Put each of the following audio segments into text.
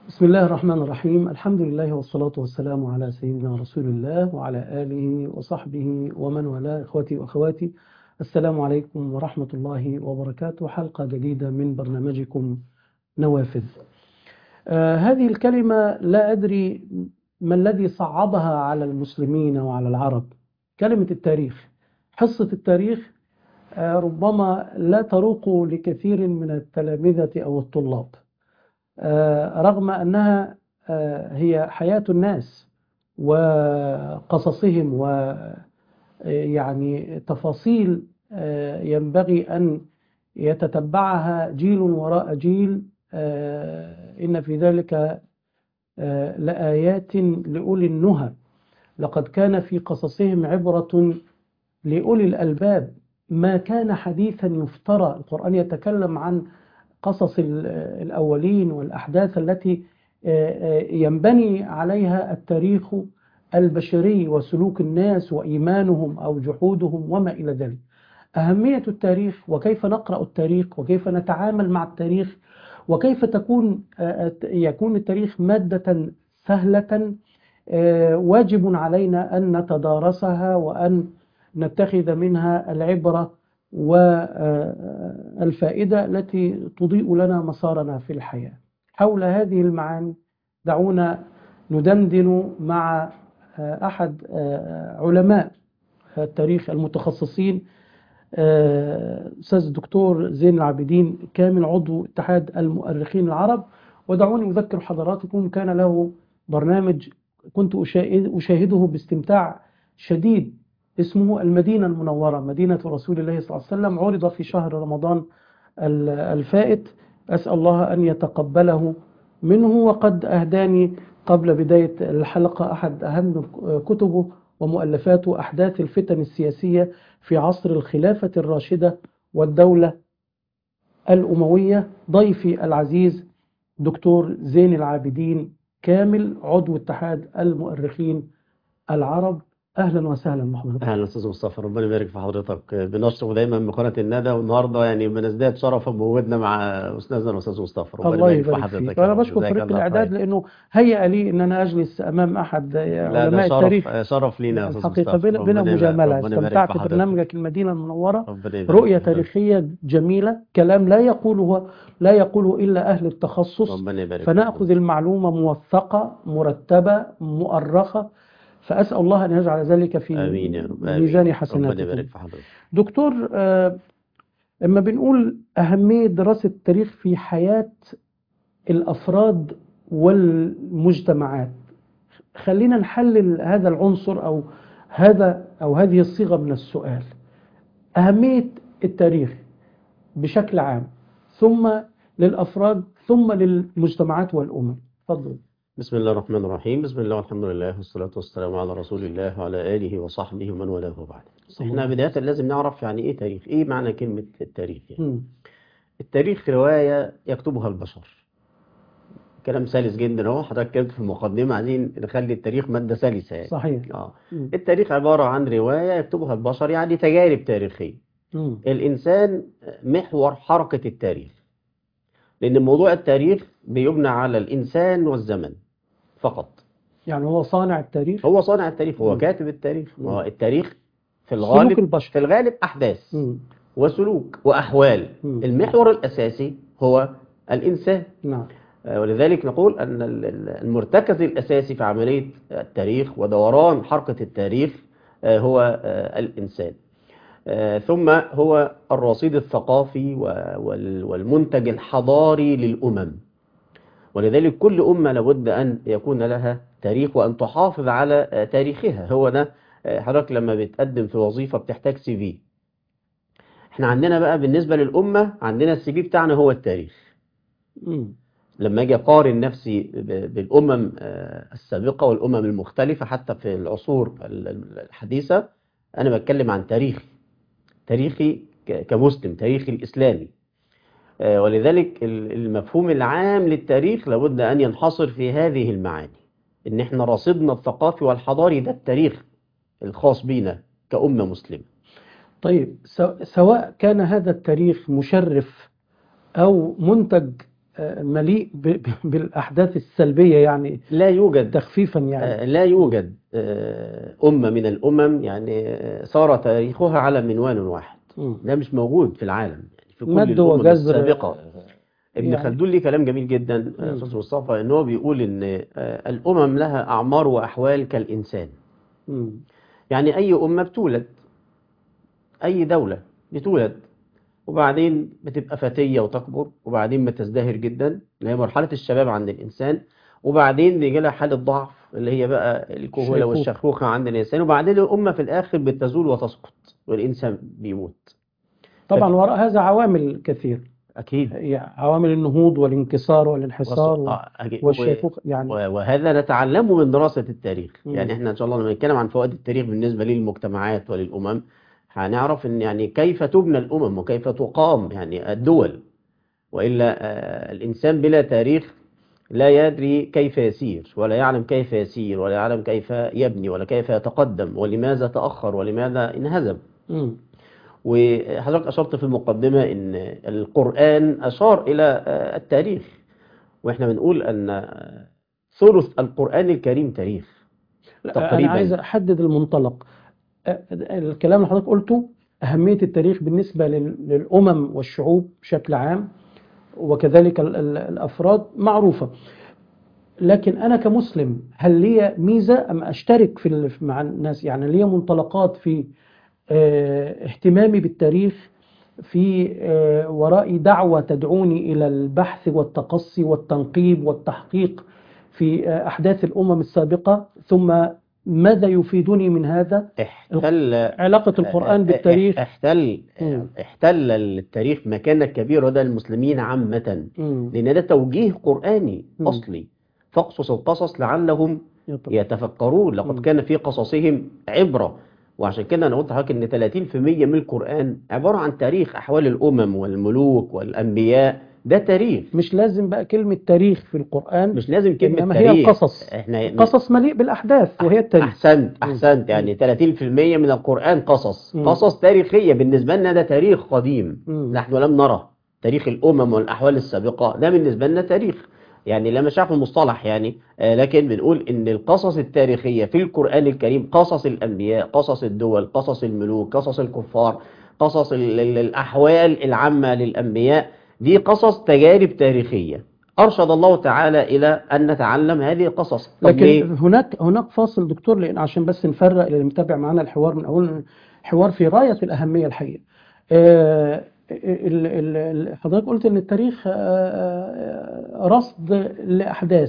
بسم الله الرحمن الرحيم الحمد لله والصلاة والسلام على سيدنا رسول الله وعلى آله وصحبه ومن والاه إخوتي وأخواتي السلام عليكم ورحمة الله وبركاته حلقة جديدة من برنامجكم نوافذ آه هذه الكلمة لا أدري ما الذي صعبها على المسلمين وعلى العرب كلمة التاريخ حصة التاريخ آه ربما لا تروق لكثير من التلامذة أو الطلاب رغم أنها هي حياة الناس وقصصهم ويعني تفاصيل ينبغي أن يتتبعها جيل وراء جيل إن في ذلك لآيات لأولي النهى لقد كان في قصصهم عبرة لأولي الألباب ما كان حديثا يفترى القرآن يتكلم عن قصص الأولين والأحداث التي ينبني عليها التاريخ البشري وسلوك الناس وإيمانهم أو جحودهم وما إلى ذلك أهمية التاريخ وكيف نقرأ التاريخ وكيف نتعامل مع التاريخ وكيف تكون يكون التاريخ مادة سهلة واجب علينا أن نتدارسها وأن نتخذ منها العبرة والفائدة التي تضيء لنا مسارنا في الحياة حول هذه المعاني دعونا ندندن مع أحد علماء التاريخ المتخصصين أستاذ الدكتور زين العابدين كامل عضو اتحاد المؤرخين العرب ودعوني أذكر حضراتكم كان له برنامج كنت أشاهده باستمتاع شديد اسمه المدينة المنورة مدينة رسول الله صلى الله عليه وسلم عرض في شهر رمضان الفائت أسأل الله أن يتقبله منه وقد أهداني قبل بداية الحلقة أحد أهم كتبه ومؤلفاته أحداث الفتن السياسية في عصر الخلافة الراشدة والدولة الأموية ضيفي العزيز دكتور زين العابدين كامل عضو اتحاد المؤرخين العرب اهلا وسهلا محمد اهلا استاذ مصطفى ربنا يبارك في حضرتك بنشرف دايما من قناه الندى والنهارده يعني بنزداد شرفا بوجودنا مع استاذنا الاستاذ مصطفى ربنا الله يبارك في حضرتك انا بشكر فريق الاعداد لانه هيأ لي ان انا اجلس امام احد علماء شرف التاريخ شرف لينا يا استاذ مصطفى الحقيقه بلا, بلا مجامله استمتعت برنامجك المدينه المنوره رؤيه تاريخيه جميله كلام لا يقوله لا يقوله الا اهل التخصص فناخذ المعلومه موثقه مرتبه مؤرخه فأسأل الله أن يجعل ذلك في آمين يا رب ميزان حسناتكم دكتور آه لما بنقول أهمية دراسة التاريخ في حياة الأفراد والمجتمعات خلينا نحلل هذا العنصر أو هذا أو هذه الصيغة من السؤال أهمية التاريخ بشكل عام ثم للأفراد ثم للمجتمعات والأمم تفضل بسم الله الرحمن الرحيم بسم الله والحمد لله والصلاة والسلام على رسول الله وعلى آله وصحبه ومن والاه وبعد احنا بداية لازم نعرف يعني ايه تاريخ ايه معنى كلمة التاريخ يعني م. التاريخ رواية يكتبها البشر كلام سلس جدا اهو حضرتك كتبت في المقدمة عايزين نخلي التاريخ مادة سلسة يعني. صحيح اه م. التاريخ عبارة عن رواية يكتبها البشر يعني تجارب تاريخية م. الإنسان محور حركة التاريخ لأن موضوع التاريخ بيبنى على الإنسان والزمن فقط يعني هو صانع التاريخ هو صانع التاريخ هو م. كاتب التاريخ هو التاريخ في الغالب البشر. في الغالب أحداث م. وسلوك وأحوال م. المحور الأساسي هو الإنسان نعم ولذلك نقول أن المرتكز الأساسي في عملية التاريخ ودوران حركة التاريخ هو الإنسان ثم هو الرصيد الثقافي والمنتج الحضاري للأمم ولذلك كل أمة لابد أن يكون لها تاريخ وأن تحافظ على تاريخها هو ده حضرتك لما بتقدم في وظيفة بتحتاج سي في احنا عندنا بقى بالنسبة للأمة عندنا السي في بتاعنا هو التاريخ م. لما اجي اقارن نفسي بالأمم السابقة والأمم المختلفة حتى في العصور الحديثة أنا بتكلم عن تاريخي تاريخي كمسلم تاريخي الإسلامي ولذلك المفهوم العام للتاريخ لابد أن ينحصر في هذه المعاني إن إحنا رصيدنا الثقافي والحضاري ده التاريخ الخاص بينا كأمة مسلمة طيب سواء كان هذا التاريخ مشرف أو منتج آه، مليء ب- ب- بالأحداث السلبية يعني لا يوجد تخفيفا يعني آه، لا يوجد آه، أمة من الأمم يعني آه، صار تاريخها على منوال واحد مم. ده مش موجود في العالم يعني في كل مد الأمم وجزر السابقة ابن يعني- خلدون ليه كلام جميل جدا آه، مم. أستاذ مصطفى إن هو بيقول إن آه، الأمم لها أعمار وأحوال كالإنسان مم. يعني أي أمة بتولد أي دولة بتولد وبعدين بتبقى فتية وتكبر وبعدين بتزدهر جدا اللي هي مرحلة الشباب عند الإنسان وبعدين بيجي لها حالة ضعف اللي هي بقى الكهولة الشيخوخة. والشيخوخة عند الإنسان وبعدين الأمة في الآخر بتزول وتسقط والإنسان بيموت طبعا وراء هذا عوامل كثير أكيد يعني عوامل النهوض والانكسار والانحسار و- آه، أكيد. والشيخوخة يعني و- وهذا نتعلمه من دراسة التاريخ مم. يعني احنا ان شاء الله لما نتكلم عن فوائد التاريخ بالنسبة للمجتمعات وللأمم هنعرف ان يعني كيف تبنى الأمم وكيف تقام يعني الدول وإلا آه، الإنسان بلا تاريخ لا يدري كيف يسير ولا يعلم كيف يسير ولا يعلم كيف يبني ولا كيف يتقدم ولماذا تأخر ولماذا انهزم مم. وحضرتك أشرت في المقدمة أن القرآن أشار إلى آه، التاريخ وإحنا بنقول أن آه، ثلث القرآن الكريم تاريخ لا، تقريباً. أنا عايز أحدد المنطلق أ- الكلام اللي حضرتك قلته أهمية التاريخ بالنسبة لل- للأمم والشعوب بشكل عام وكذلك ال- ال- الأفراد معروفة لكن أنا كمسلم هل لي ميزة أم أشترك في ال- مع الناس يعني لي منطلقات في آه، اهتمامي بالتاريخ في آه، ورائي دعوة تدعوني إلى البحث والتقصي والتنقيب والتحقيق في آه، أحداث الأمم السابقة ثم ماذا يفيدني من هذا احتل علاقة القرآن بالتاريخ احتل مم. احتل التاريخ مكانة كبيرة ده المسلمين عامة مم. لأن ده توجيه قرآني مم. أصلي فاقصص القصص لعلهم يطلع. يتفكرون لقد مم. كان في قصصهم عبرة وعشان كده أنا قلت لحضرتك إن 30% من القرآن عبارة عن تاريخ أحوال الأمم والملوك والأنبياء ده تاريخ مش لازم بقى كلمة تاريخ في القرآن مش لازم كلمة إنما هي تاريخ القصص احنا قصص مليء بالأحداث وهي التاريخ أحسنت مم. أحسنت يعني 30% من القرآن قصص مم. قصص تاريخية بالنسبة لنا ده تاريخ قديم مم. نحن لم نرى تاريخ الأمم والأحوال السابقة ده بالنسبة لنا تاريخ يعني لا مش عارف المصطلح يعني آه، لكن بنقول إن القصص التاريخية في القرآن الكريم قصص الأنبياء قصص الدول قصص الملوك قصص الكفار قصص ال- ال- الأحوال العامة للأنبياء دي قصص تجارب تاريخية أرشد الله تعالى إلى أن نتعلم هذه القصص طب ليه؟ لكن هناك هناك فاصل دكتور لان عشان بس نفرق اللي متابع معانا الحوار من اول حوار في غايه الاهميه الحقيقه. آه، ال- ال- ال- حضرتك قلت ان التاريخ آه، آه، رصد لاحداث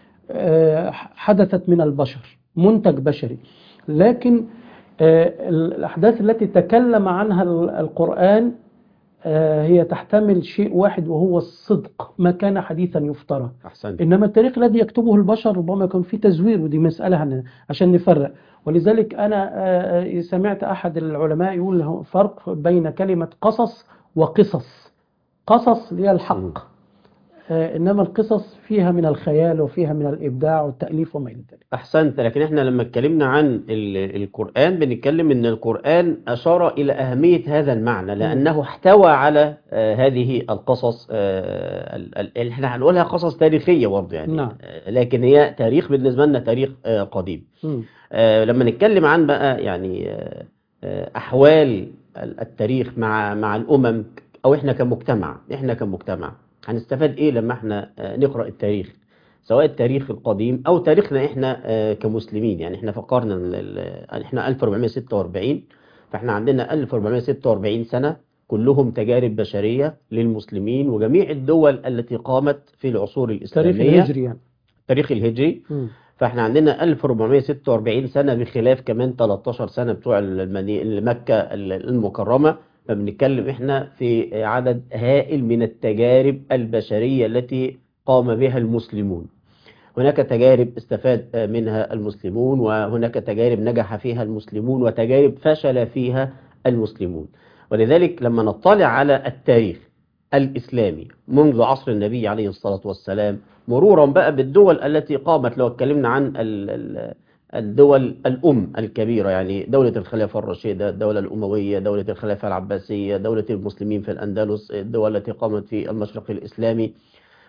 آه، حدثت من البشر منتج بشري لكن آه، الاحداث التي تكلم عنها ال- القران آه، هي تحتمل شيء واحد وهو الصدق ما كان حديثا يفترى أحسنت انما التاريخ الذي يكتبه البشر ربما يكون فيه تزوير ودي مساله عن- عشان نفرق ولذلك انا آه، آه، سمعت احد العلماء يقول له فرق بين كلمه قصص وقصص قصص اللي هي مم. الحق آه، انما القصص فيها من الخيال وفيها من الابداع والتاليف وما الى ذلك أحسنت لكن احنا لما اتكلمنا عن ال- القرآن بنتكلم ان القرآن أشار إلى أهمية هذا المعنى لأنه احتوى على آه، هذه القصص آه، ال- ال- اللي احنا هنقولها قصص تاريخية برضه يعني نعم. آه، لكن هي تاريخ بالنسبة لنا تاريخ آه، قديم مم. آه، لما نتكلم عن بقى يعني آه، آه، أحوال ال- التاريخ مع مع الأمم أو إحنا كمجتمع إحنا كمجتمع هنستفاد إيه لما إحنا آه، نقرأ التاريخ سواء التاريخ القديم أو تاريخنا إحنا آه، كمسلمين يعني إحنا فكرنا ال- ال- إحنا 1446 فإحنا عندنا 1446 سنة كلهم تجارب بشرية للمسلمين وجميع الدول التي قامت في العصور التاريخ الإسلامية الهجري يعني التاريخ الهجري مم. فاحنا عندنا 1446 سنة بخلاف كمان 13 سنة بتوع المدينة مكة المكرمة فبنتكلم احنا في عدد هائل من التجارب البشرية التي قام بها المسلمون هناك تجارب استفاد منها المسلمون وهناك تجارب نجح فيها المسلمون وتجارب فشل فيها المسلمون ولذلك لما نطلع على التاريخ الإسلامي منذ عصر النبي عليه الصلاة والسلام مرورا بقى بالدول التي قامت لو اتكلمنا عن ال- ال- الدول الأم الكبيرة يعني دولة الخلافة الرشيدة الدولة الأموية دولة الخلافة العباسية دولة المسلمين في الأندلس الدول التي قامت في المشرق الإسلامي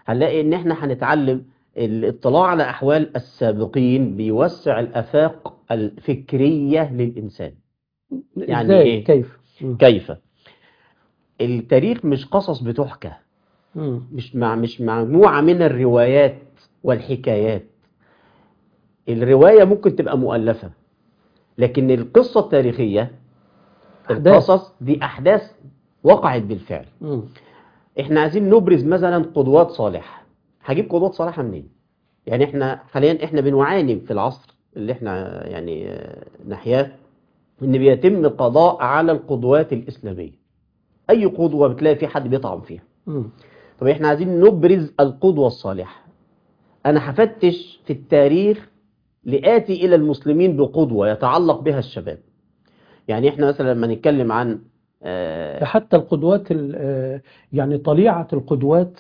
هنلاقي ان احنا هنتعلم الاطلاع على احوال السابقين بيوسع الافاق الفكريه للانسان يعني ازاي إيه؟ كيف مم. كيف التاريخ مش قصص بتحكى مم. مش مع مش مجموعه من الروايات والحكايات الروايه ممكن تبقى مؤلفه لكن القصه التاريخيه أحداث. القصص دي احداث وقعت بالفعل مم. احنا عايزين نبرز مثلا قدوات صالحة هجيب قدوات صالحة منين يعني احنا حاليا احنا بنعاني في العصر اللي احنا يعني آه، نحياه ان بيتم القضاء على القدوات الإسلامية اي قدوة بتلاقي في حد بيطعن فيها مم. طب احنا عايزين نبرز القدوة الصالحة انا هفتش في التاريخ لآتي الى المسلمين بقدوة يتعلق بها الشباب يعني احنا مثلا لما نتكلم عن آه، حتى القدوات ال- آه، يعني طليعة القدوات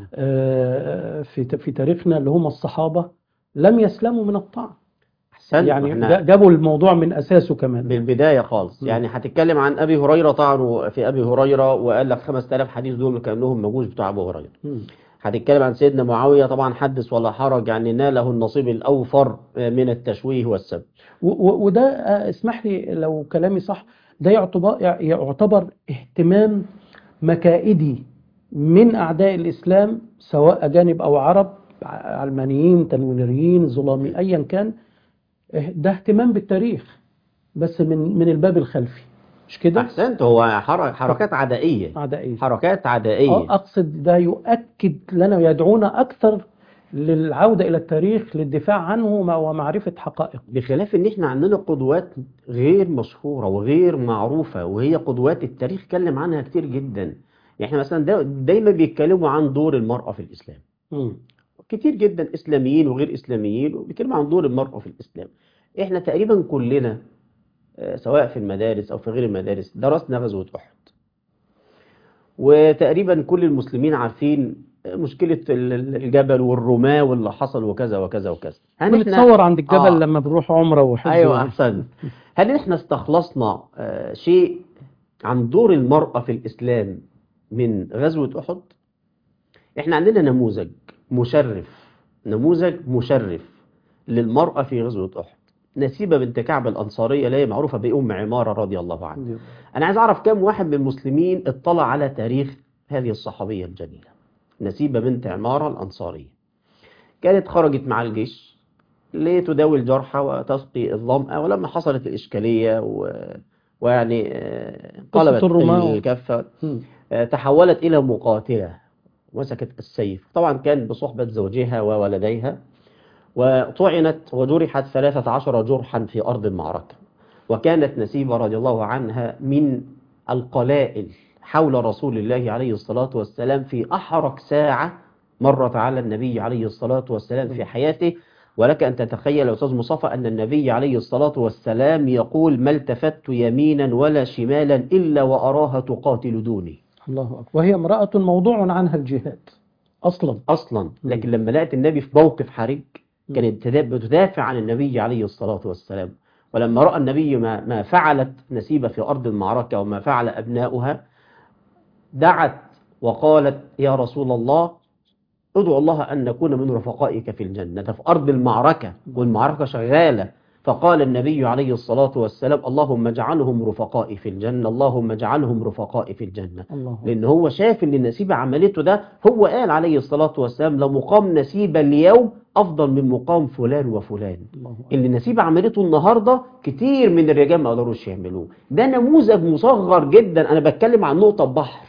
آه، في في تاريخنا اللي هم الصحابة لم يسلموا من الطعن احسنت يعني احنا جا- جابوا الموضوع من أساسه كمان بالبداية خالص م. يعني هتتكلم عن أبي هريرة طعنوا في أبي هريرة وقال لك 5000 حديث دول كأنهم مجوش بتوع أبو هريرة مم. هتتكلم عن سيدنا معاوية طبعا حدث ولا حرج يعني ناله النصيب الأوفر من التشويه والسب و- و- وده آه، اسمح لي لو كلامي صح ده يعتبر يعتبر اهتمام مكائدي من أعداء الإسلام سواء أجانب أو عرب ع- علمانيين تنويريين ظلامي أيا كان اه- ده اهتمام بالتاريخ بس من من الباب الخلفي مش كده؟ أحسنت هو حر- حركات عدائية أعدائية حركات آه، عدائية أقصد ده يؤكد لنا يدعونا أكثر للعودة إلى التاريخ للدفاع عنه ومع- ومعرفة حقائقه بخلاف ان احنا عندنا قدوات غير مشهورة وغير معروفة وهي قدوات التاريخ اتكلم عنها كتير جدا يعني احنا مثلا دا دايما بيتكلموا عن دور المرأة في الإسلام مم. كتير جدا اسلاميين وغير اسلاميين وبيتكلموا عن دور المرأة في الاسلام احنا تقريبا كلنا آه، سواء في المدارس او في غير المدارس درسنا غزوة احد وتقريبا كل المسلمين عارفين آه، مشكلة ال- ال- الجبل والرماة واللي حصل وكذا وكذا وكذا هل احنا بنتصور عند الجبل آه. لما بنروح عمرة وحج ايوه و- احسن هل احنا استخلصنا آه، شيء عن دور المرأة في الاسلام من غزوة احد احنا عندنا نموذج مشرف نموذج مشرف للمرأة في غزوة احد نسيبة بنت كعب الأنصارية اللي هي معروفة بأم عمارة رضي الله عنها أنا عايز أعرف كم واحد من المسلمين اطلع على تاريخ هذه الصحابية الجليلة نسيبة بنت عمارة الأنصارية كانت خرجت مع الجيش لتداوي الجرحى وتسقي الظمأ ولما حصلت الإشكالية و... ويعني آه، قلبت الرماة. الكفة مم. آه، تحولت إلى مقاتلة مسكت السيف طبعا كان بصحبة زوجها وولديها وطعنت وجرحت ثلاثة عشر جرحا في أرض المعركة وكانت نسيبة رضي الله عنها من القلائل حول رسول الله عليه الصلاة والسلام في أحرك ساعة مرت على النبي عليه الصلاة والسلام في حياته ولك أن تتخيل يا أستاذ مصطفى أن النبي عليه الصلاة والسلام يقول ما التفت يمينا ولا شمالا إلا وأراها تقاتل دوني الله أكبر وهي امرأة موضوع عنها الجهاد أصلا أصلا لكن لما لقت النبي في موقف حرج كانت تدا- بتدافع عن النبي عليه الصلاة والسلام ولما رأى النبي ما, ما فعلت نسيبة في أرض المعركة وما فعل أبناؤها دعت وقالت يا رسول الله ادعو الله أن نكون من رفقائك في الجنة ده في أرض المعركة والمعركة شغالة فقال النبي عليه الصلاة والسلام اللهم اجعلهم رفقائي في الجنة اللهم اجعلهم رفقائي في الجنة الله أكبر. لأن هو شاف اللي نسيبة عملته ده هو قال عليه الصلاة والسلام لمقام نسيبة اليوم أفضل من مقام فلان وفلان الله أكبر. اللي نسيبة عملته النهاردة كتير من الرجال ما قدروش يعملوه ده نموذج مصغر جدا أنا بتكلم عن نقطة بحر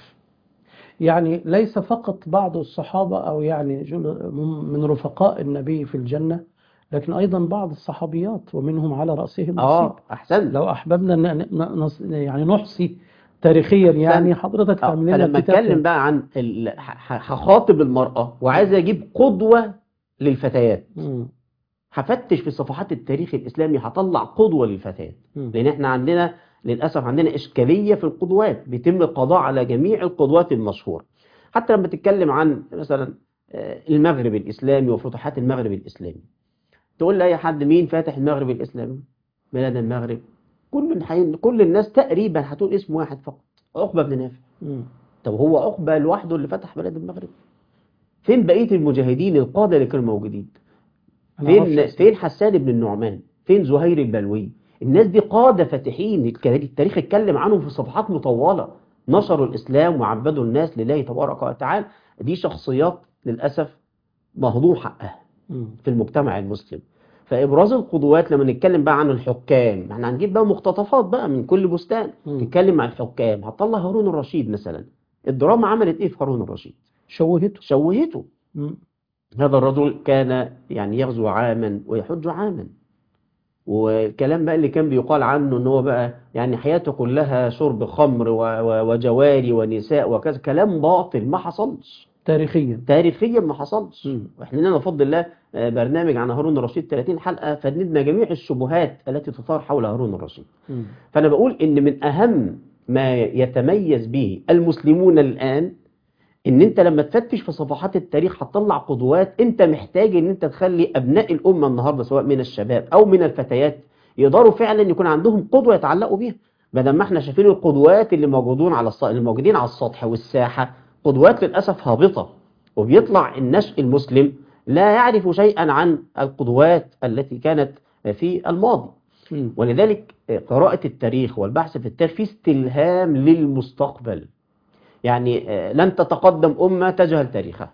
يعني ليس فقط بعض الصحابة أو يعني جل- من رفقاء النبي في الجنة لكن أيضا بعض الصحابيات ومنهم على رأسهم نسيب اه أحسن لو أحببنا ن- ن- نص- يعني نحصي تاريخيا يعني حضرتك آه، تعمل لنا فلما كتاب اتكلم بقى عن ال- ه- ه- هخاطب المرأة وعايز اجيب قدوة للفتيات مم. هفتش في صفحات التاريخ الإسلامي هطلع قدوة للفتيات مم. لأن احنا عندنا للأسف عندنا إشكالية في القدوات بيتم القضاء على جميع القدوات المشهورة حتى لما تتكلم عن مثلا آه، المغرب الإسلامي وفتوحات المغرب الإسلامي تقول لأي حد مين فاتح المغرب الإسلامي بلاد المغرب كل الحي... كل الناس تقريبا هتقول اسم واحد فقط عقبة بن نافع مم. طب هو عقبة لوحده اللي فتح بلد المغرب فين بقية المجاهدين القادة اللي كانوا موجودين أنا معرفش فين اسمه. فين حسان بن النعمان فين زهير البلوي الناس دي قادة فاتحين الك- التاريخ اتكلم عنهم في صفحات مطولة نشروا الإسلام وعبدوا الناس لله تبارك وتعالى دي شخصيات للأسف مهضوم حقها مم. في المجتمع المسلم فإبراز القدوات لما نتكلم بقى عن الحكام احنا هنجيب بقى مقتطفات بقى من كل بستان مم. نتكلم عن الحكام هتطلع هارون الرشيد مثلا الدراما عملت ايه في هارون الرشيد شوهته شوهته مم. هذا الرجل كان يعني يغزو عاما ويحج عاما والكلام بقى اللي كان بيقال عنه ان هو بقى يعني حياته كلها شرب خمر و- و- وجواري ونساء وكذا كلام باطل ما حصلش تاريخيا تاريخيا ما حصلش مم. واحنا لنا بفضل الله آه، برنامج عن هارون الرشيد 30 حلقة فندنا جميع الشبهات التي تثار حول هارون الرشيد مم. فأنا بقول إن من أهم ما يتميز به المسلمون الآن إن أنت لما تفتش في صفحات التاريخ هتطلع قدوات أنت محتاج إن أنت تخلي أبناء الأمة النهاردة سواء من الشباب أو من الفتيات يقدروا فعلا يكون عندهم قدوة يتعلقوا بيها بدل ما احنا شايفين القدوات اللي موجودون على السطح اللي موجودين على السطح والساحة قدوات للأسف هابطة وبيطلع النشء المسلم لا يعرف شيئا عن القدوات التي كانت في الماضي مم. ولذلك قراءة التاريخ والبحث في التاريخ في استلهام للمستقبل يعني آه، لن تتقدم أمة تجهل تاريخها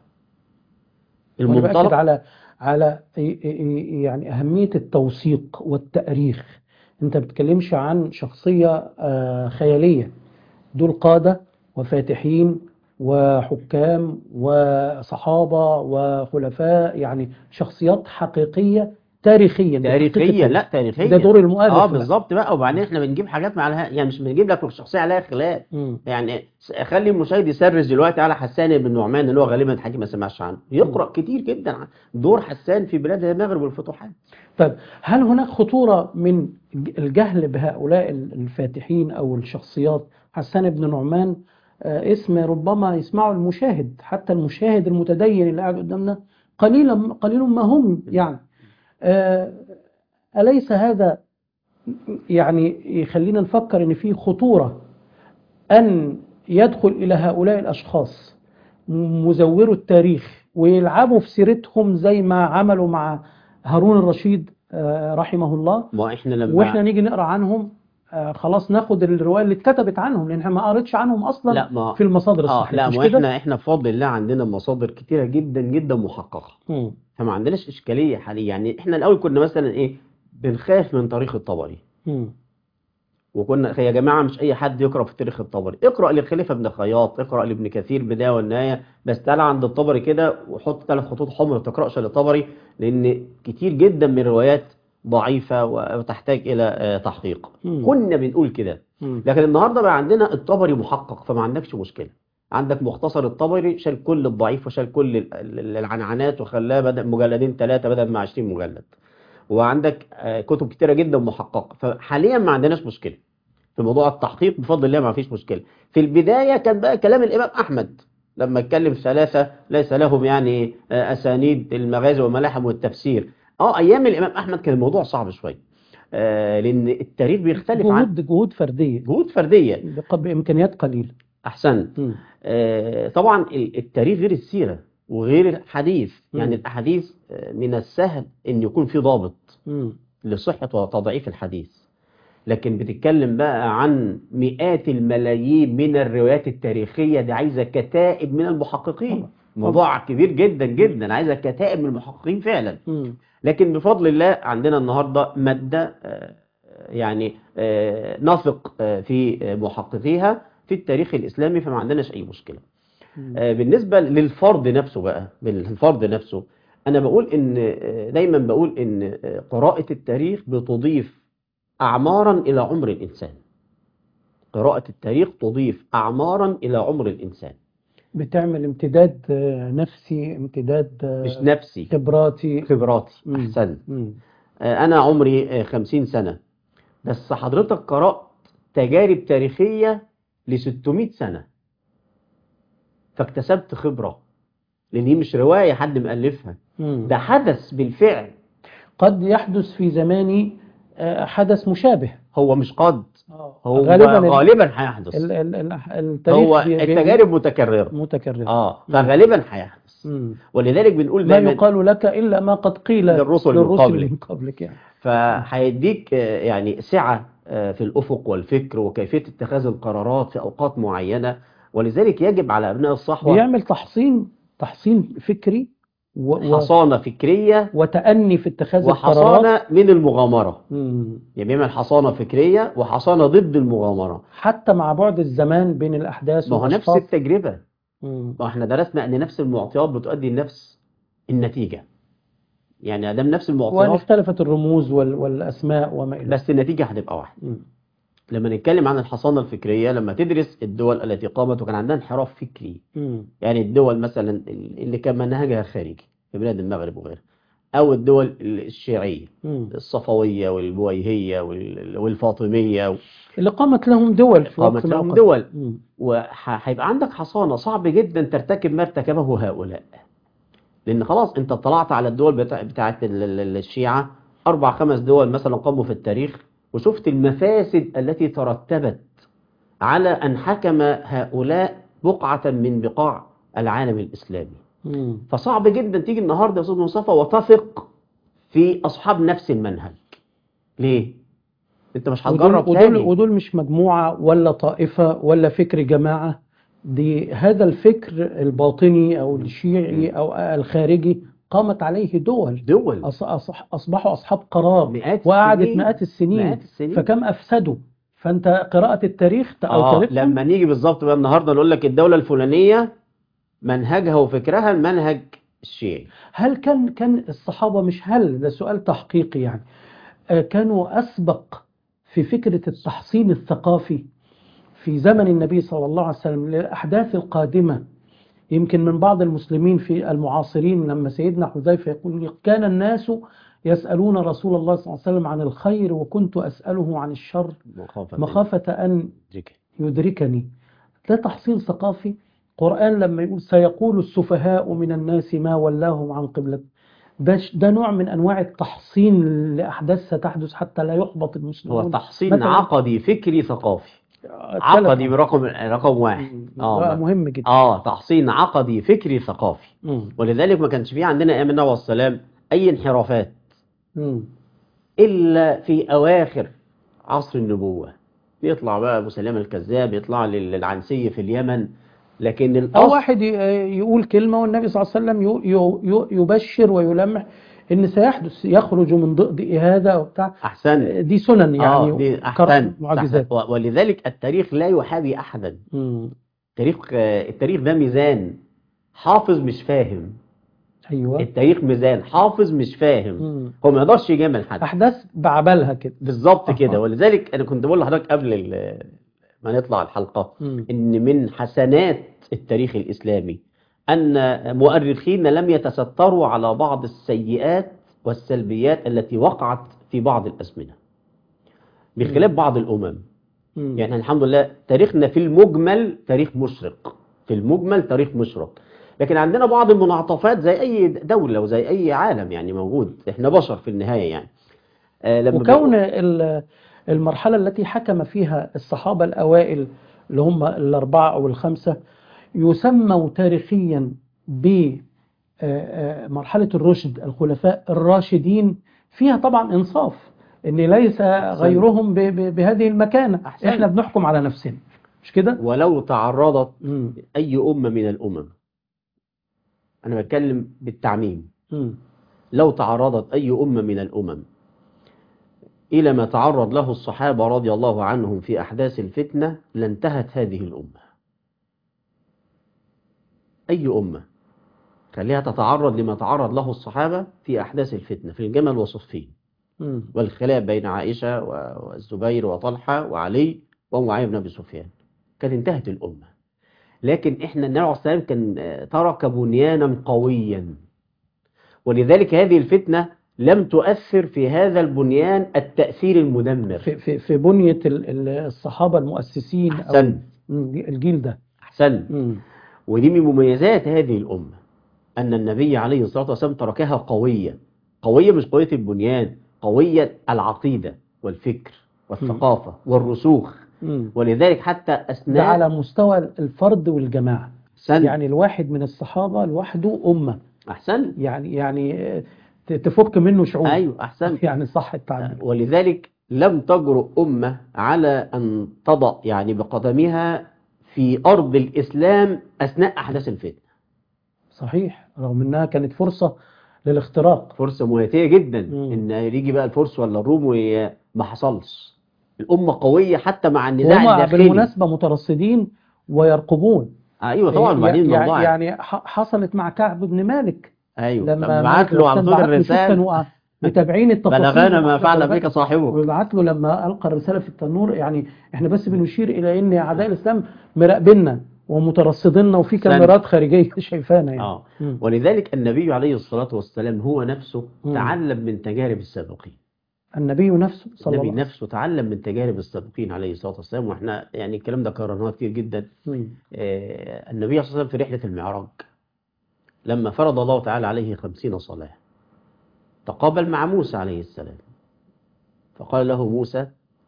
وأنا بأكد المنطلق على على ي- ي- يعني أهمية التوثيق والتأريخ أنت ما بتتكلمش عن شخصية آه، خيالية دول قادة وفاتحين وحكام وصحابة وخلفاء يعني شخصيات حقيقية تاريخيا تاريخيا لا تاريخيا ده دور المؤلف اه بقى. بالظبط بقى وبعدين احنا بنجيب حاجات مع لها يعني مش بنجيب لك الشخصية عليها خلاف مم. يعني س- خلي المشاهد يسرز دلوقتي على حسان بن نعمان اللي هو غالبا الحكي ما سمعش عنه يقرأ كتير جدا عن دور حسان في بلاد المغرب والفتوحات طيب هل هناك خطورة من الجهل بهؤلاء الفاتحين أو الشخصيات حسان بن نعمان آه، اسم ربما يسمعه المشاهد حتى المشاهد المتدين اللي قاعد قدامنا قليلا قليل ما هم يعني آه، أليس هذا يعني يخلينا نفكر إن في خطورة أن يدخل إلى هؤلاء الأشخاص مزوروا التاريخ ويلعبوا في سيرتهم زي ما عملوا مع هارون الرشيد آه، رحمه الله ما احنا لما واحنا نيجي نقرا عنهم آه، خلاص ناخد الروايه اللي اتكتبت عنهم لان احنا ما قريتش عنهم اصلا لا ما في المصادر اه الصحيحه لا مش ما كده؟ احنا احنا بفضل الله عندنا مصادر كتيره جدا جدا محققه مم. فما عندناش اشكاليه حاليا يعني احنا الاول كنا مثلا ايه بنخاف من تاريخ الطبري مم. وكنا يا جماعه مش اي حد يقرا في تاريخ الطبري اقرا للخليفه ابن خياط اقرا لابن كثير بدايه والنهايه بس تعالى عند الطبري كده وحط ثلاث خطوط حمر ما تقراش للطبري لان كتير جدا من الروايات ضعيفه وتحتاج الى آه، تحقيق مم. كنا بنقول كده مم. لكن النهارده بقى عندنا الطبري محقق فما عندكش مشكله عندك مختصر الطبري شال كل الضعيف وشال كل ال- ال- العنعنات وخلاه بدل مجلدين ثلاثه بدل ما 20 مجلد وعندك آه، كتب كتيره جدا محققه فحاليا ما عندناش مشكله في موضوع التحقيق بفضل الله ما فيش مشكله في البدايه كان بقى كلام الامام احمد لما اتكلم ثلاثه ليس لهم يعني آه، اسانيد المغازي والملاحم والتفسير اه ايام الامام احمد كان الموضوع صعب شويه آه، لان التاريخ بيختلف عن جهود جهود فرديه جهود فرديه بق- بامكانيات قليله احسنت مم. آه، طبعا ال- التاريخ غير السيره وغير الحديث مم. يعني الاحاديث آه، من السهل ان يكون في ضابط مم. لصحه وتضعيف الحديث لكن بتتكلم بقى عن مئات الملايين من الروايات التاريخيه دي عايزه كتائب من المحققين طبعا. موضوع كبير جدا جدا عايزه كتائب من المحققين فعلا مم. لكن بفضل الله عندنا النهارده مادة آه، يعني آه، نثق آه، في آه، محققيها في التاريخ الإسلامي فما عندناش أي مشكلة مم. آه، بالنسبة للفرد نفسه بقى بالفرد نفسه أنا بقول إن آه، دايما بقول إن آه، قراءة التاريخ بتضيف أعمارا إلى عمر الإنسان قراءة التاريخ تضيف أعمارا إلى عمر الإنسان بتعمل امتداد آه، نفسي امتداد آه، مش نفسي خبراتي خبراتي مم. أحسنت مم. آه، أنا عمري آه، خمسين سنة بس حضرتك قرأت تجارب تاريخية ل 600 سنة فاكتسبت خبرة لأن دي مش رواية حد مألفها مم. ده حدث بالفعل قد يحدث في زماني آه، حدث مشابه هو مش قد هو غالبا ال- غالبا هيحدث ال- ال- ال- التاريخ هو بي- بي- التجارب متكررة متكرر اه فغالبا هيحدث مم. ولذلك بنقول ما دايما يقال لك إلا ما قد قيل للرسل من قبلك. من قبلك يعني فهيديك آه، يعني سعة آه، في الأفق والفكر وكيفية اتخاذ القرارات في أوقات معينة ولذلك يجب على أبناء الصحوة بيعمل تحصين تحصين فكري و... و... حصانة فكرية وتأني في اتخاذ القرارات وحصانة من المغامرة مم. يعني بيعمل حصانة فكرية وحصانة ضد المغامرة حتى مع بعد الزمان بين الأحداث ما هو نفس والأشخاص التجربة مم. ما احنا درسنا ان نفس المعطيات بتؤدي لنفس النتيجة يعني ادام نفس وأن المعطيات اختلفت الرموز وال... والأسماء وما إلى بس النتيجة هتبقى واحدة مم. لما نتكلم عن الحصانة الفكرية لما تدرس الدول التي قامت وكان عندها انحراف فكري مم. يعني الدول مثلا اللي كان منهجها خارجي في بلاد المغرب وغيرها او الدول الشيعية مم. الصفوية والبويهية وال- والفاطمية اللي قامت لهم دول في قامت وقت من لهم الأوقات. دول مم. وهيبقى عندك حصانة صعب جدا ترتكب ما ارتكبه هؤلاء لأن خلاص أنت اطلعت على الدول بتاع بتاعت ال- ال- الشيعة أربع خمس دول مثلا قاموا في التاريخ وشفت المفاسد التي ترتبت على أن حكم هؤلاء بقعة من بقاع العالم الإسلامي مم. فصعب جدا تيجي النهاردة يا أستاذ مصطفى وتثق في أصحاب نفس المنهج ليه؟ أنت مش ودول, هتجرب ودول, تاني ودول مش مجموعة ولا طائفة ولا فكر جماعة دي هذا الفكر الباطني أو الشيعي أو الخارجي قامت عليه دول دول أص- أصح- أصبحوا أصحاب قرار مئات وقعدت السنين. مئات السنين مئات السنين فكم أفسدوا فأنت قراءة التاريخ أو اه تاريخهم لما نيجي بالظبط بقى النهارده نقول لك الدولة الفلانية منهجها وفكرها المنهج الشيعي هل كان كان الصحابة مش هل ده سؤال تحقيقي يعني آه، كانوا أسبق في فكرة التحصين الثقافي في زمن النبي صلى الله عليه وسلم للأحداث القادمة يمكن من بعض المسلمين في المعاصرين لما سيدنا حذيفة يقول كان الناس يسألون رسول الله صلى الله عليه وسلم عن الخير وكنت أسأله عن الشر مخافة مخافة أن ذكر يدركني ده تحصين ثقافي قرآن لما يقول سيقول السفهاء من الناس ما ولاهم عن قبلة ده ش- ده نوع من أنواع التحصين لأحداث ستحدث حتى لا يحبط هو المسلمون تحصين مثلاً- عقدي فكري ثقافي الثلاث عقدي برقم رقم واحد ده اه مهم جدا اه تحصين عقدي فكري ثقافي مم. ولذلك ما كانش فيه عندنا ايام النبي عليه السلام اي انحرافات مم. الا في اواخر عصر النبوة بيطلع بقى ابو سلام الكذاب يطلع لل- للعنسي في اليمن لكن أو الاصل واحد ي- يقول كلمة والنبي صلى الله عليه وسلم يو- يو- يو- يبشر ويلمح إن سيحدث يخرج من ضئضئ هذا وبتاع احسن دي سنن يعني اه دي كر- احسن معجزات صح. و- ولذلك التاريخ لا يحابي احدا مم. التاريخ آه، التاريخ ده ميزان حافظ مش فاهم أيوه التاريخ ميزان حافظ مش فاهم مم. هو ما يقدرش يجامل حد أحداث بعبلها كده بالظبط أها. كده ولذلك انا كنت بقول لحضرتك قبل ال- ما نطلع الحلقه مم. ان من حسنات التاريخ الاسلامي ان مؤرخين لم يتستروا على بعض السيئات والسلبيات التي وقعت في بعض الازمنه بخلاف بعض الامم مم. يعني الحمد لله تاريخنا في المجمل تاريخ مشرق في المجمل تاريخ مشرق لكن عندنا بعض المنعطفات زي اي دولة وزي اي عالم يعني موجود احنا بشر في النهاية يعني آه لما وكون بنقول- ال- المرحلة التي حكم فيها الصحابة الأوائل اللي هم الأربعة أو الخمسة يسموا تاريخيا بمرحلة الرشد الخلفاء الراشدين فيها طبعا إنصاف إن ليس غيرهم ب- ب- بهذه المكانة أحسن. إحنا بنحكم على نفسنا مش كده؟ ولو تعرضت مم. اي امة من الامم انا بتكلم بالتعميم مم. لو تعرضت اي امة من الامم الى ما تعرض له الصحابة رضي الله عنهم في احداث الفتنة لانتهت هذه الامة أي أمة خليها تتعرض لما تعرض له الصحابة في أحداث الفتنة في الجمل وصفين مم. والخلاف بين عائشة و- والزبير وطلحة وعلي ومعاوية بن أبي سفيان كانت انتهت الأمة لكن إحنا النبي عليه الصلاة والسلام كان آه، ترك بنيانا قويا ولذلك هذه الفتنة لم تؤثر في هذا البنيان التأثير المدمر في, في, في بنية ال- ال- الصحابة المؤسسين أو أحسن مم. الجيل ده أحسن مم. ودي من مميزات هذه الأمة أن النبي عليه الصلاة والسلام تركها قوية قوية مش قوية البنيان قوية العقيدة والفكر والثقافة والرسوخ مم. ولذلك حتى ده أثناء على مستوى الفرد والجماعة أحسن يعني الواحد من الصحابة لوحده أمة أحسن يعني يعني آه، ت- تفك منه شعوب أيوه أحسن يعني صح التعبير ولذلك لم تجرؤ أمة على أن تضع يعني بقدمها في أرض الإسلام أثناء أحداث الفتنة صحيح رغم انها كانت فرصة للاختراق فرصة مهاتية جدا مم. إن يجي بقى الفرس ولا الروم وما حصلش الأمة قوية حتى مع النزاع وهم الداخلي بالمناسبة مترصدين ويرقبون أيوه طبعا وبعدين يعني الموضوع يعني ح- حصلت مع كعب بن مالك أيوه لما لما بعت له عن طول بعت له الرسالة كانوا متابعين التفاصيل بلغانا ما فعل وبعت- بك صاحبه ويبعت له لما ألقى الرسالة في التنور يعني احنا بس بنشير إلى إن أعداء الإسلام مراقبيننا ومترصديننا وفي سن. كاميرات خارجية شايفانا يعني آه مم. ولذلك النبي عليه الصلاة والسلام هو نفسه مم. تعلم من تجارب السابقين النبي نفسه صلى النبي الله عليه نفسه تعلم من تجارب السابقين عليه الصلاة والسلام واحنا يعني الكلام ده كررناه كتير جدا وسلم آه، النبي صلى الله عليه وسلم في رحلة المعراج لما فرض الله تعالى عليه خمسين صلاة تقابل مع موسى عليه السلام فقال له موسى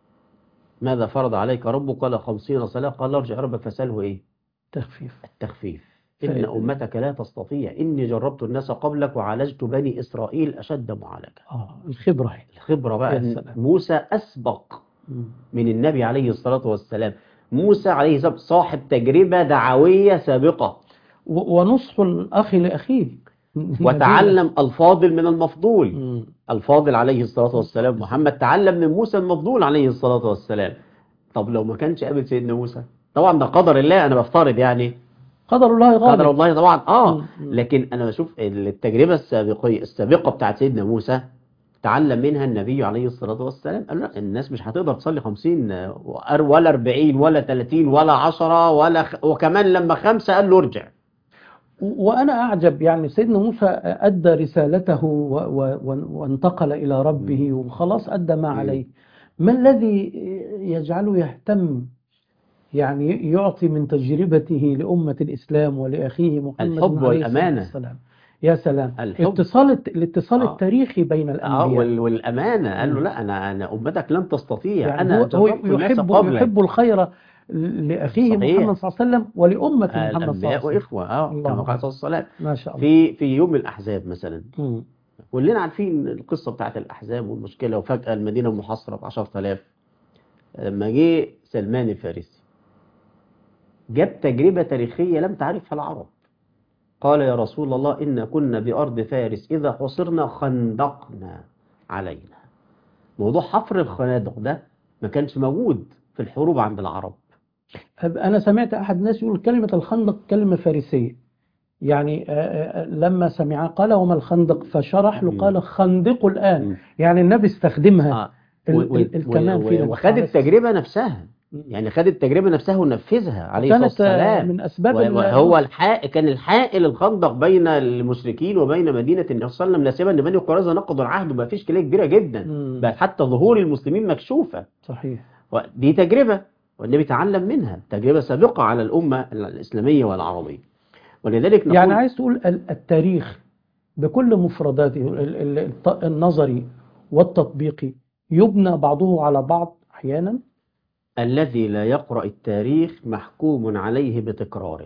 ماذا فرض عليك ربك قال خمسين صلاة قال ارجع ربك فسأله ايه تخفيف التخفيف إن فإذا- أمتك لا تستطيع إني جربت الناس قبلك وعالجت بني إسرائيل أشد معالجة اه الخبرة هي. الخبرة بقى يا إن سلام. موسى أسبق مم. من النبي عليه الصلاة والسلام موسى عليه السلام صاحب تجربة دعوية سابقة و- ونصح الأخ لأخيه وتعلم الفاضل من المفضول مم. الفاضل عليه الصلاة والسلام محمد تعلم من موسى المفضول عليه الصلاة والسلام طب لو ما كانش قابل سيدنا موسى طبعا ده قدر الله أنا بفترض يعني قدر الله غالب قدر الله طبعا اه مم. لكن أنا بشوف التجربة السابقية السابقة بتاعت سيدنا موسى تعلم منها النبي عليه الصلاة والسلام قال لا الناس مش هتقدر تصلي 50 ولا 40 ولا 30 ولا 10 ولا خ... وكمان لما خمسة قال له ارجع و- وأنا أعجب يعني سيدنا موسى أدى رسالته و- و- و- وانتقل إلى ربه وخلاص أدى ما مم. عليه ما الذي يجعله يهتم يعني يعطي من تجربته لأمة الإسلام ولأخيه محمد الحب عليه الصلاة والأمانة. والسلام يا سلام الحب. اتصال الاتصال آه. التاريخي بين اه الأنبياء وال... والأمانة قال له مم. لا أنا أنا أمتك لن تستطيع يعني أنا هو, هو جربت الناس يحب قبلك يحب الخير لأخيه صحيح. محمد صلى الله عليه وسلم ولأمة محمد صلى الله عليه الأنبياء وسلم وإخوة اه الله كما قال أكبر. صلى الله عليه وسلم ما شاء الله في في يوم الأحزاب مثلا مم. كلنا عارفين القصة بتاعت الأحزاب والمشكلة وفجأة المدينة محاصرة ب 10000 لما جه سلمان الفارسي جاب تجربة تاريخية لم تعرفها العرب قال يا رسول الله إن كنا بأرض فارس إذا حصرنا خندقنا علينا موضوع حفر الخنادق ده ما كانش موجود في الحروب عند العرب أنا سمعت أحد الناس يقول كلمة الخندق كلمة فارسية يعني آه، آه، لما سمعها قال وما الخندق فشرح له مم. قال خندقوا الآن مم. يعني النبي استخدمها آه. ال- و- ال- و- الكمان و- في وخد التجربة نفسها يعني خد التجربة نفسها ونفذها عليه الصلاة كانت آه، والسلام من أسباب ال- وهو الحائل كان الحائل الخندق بين المشركين وبين مدينة النبي صلى الله عليه وسلم لا سيما ان بني قريظة نقضوا العهد وبقى في اشكالية كبيرة جدا مم. بقى حتى ظهور المسلمين مكشوفة صحيح دي تجربة والنبي تعلم منها تجربة سابقة على الأمة الإسلامية والعربية ولذلك نقول يعني عايز تقول ال- التاريخ بكل مفرداته ال- ال- الت- النظري والتطبيقي يبنى بعضه على بعض أحيانا الذي لا يقرأ التاريخ محكوم عليه بتكراره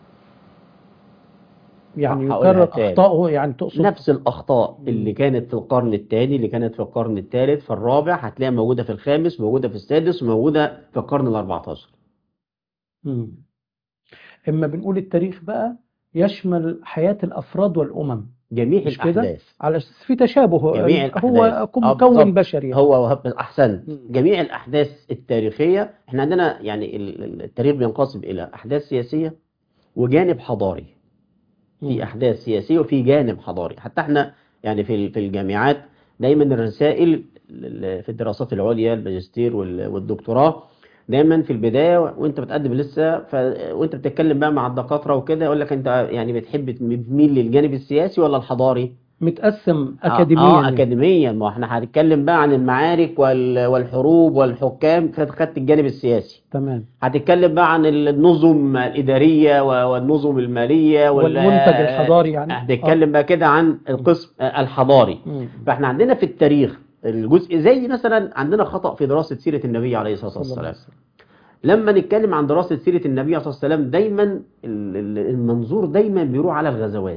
يعني هقولها يكرر تاني. أخطائه يعني تقصد نفس الأخطاء مم. اللي كانت في القرن الثاني اللي كانت في القرن الثالث في الرابع هتلاقيها موجودة في الخامس موجودة في السادس وموجودة في القرن الأربعة عشر مم. إما بنقول التاريخ بقى يشمل حياة الأفراد والأمم جميع مش كده؟ الأحداث على أساس في تشابه جميع هو الأحداث. كم- آه، مكون بالظبط. بشري يعني. هو وهب أحسن مم. جميع الأحداث التاريخية احنا عندنا يعني ال- ال- التاريخ بينقسم إلى أحداث سياسية وجانب حضاري في مم. أحداث سياسية وفي جانب حضاري حتى احنا يعني في ال- في الجامعات دايما الرسائل ال- في الدراسات العليا الماجستير وال- والدكتوراه دايما في البداية وانت بتقدم لسه ف... وانت بتتكلم بقى مع الدكاترة وكده يقول لك انت يعني بتحب تميل للجانب السياسي ولا الحضاري؟ متقسم آه، أكاديميا اه يعني. اكاديميا ما احنا هنتكلم بقى عن المعارك وال... والحروب والحكام فخدت الجانب السياسي تمام هتتكلم بقى عن النظم الإدارية و- والنظم المالية وال- والمنتج الحضاري يعني هتتكلم بقى كده عن القسم الحضاري آه. مم. فاحنا عندنا في التاريخ الجزء زي مثلا عندنا خطأ في دراسة سيرة النبي عليه الصلاة صلى الله عليه والسلام وسلم. لما نتكلم عن دراسة سيرة النبي صلى الله عليه وسلم دايما ال- ال- المنظور دايما بيروح على الغزوات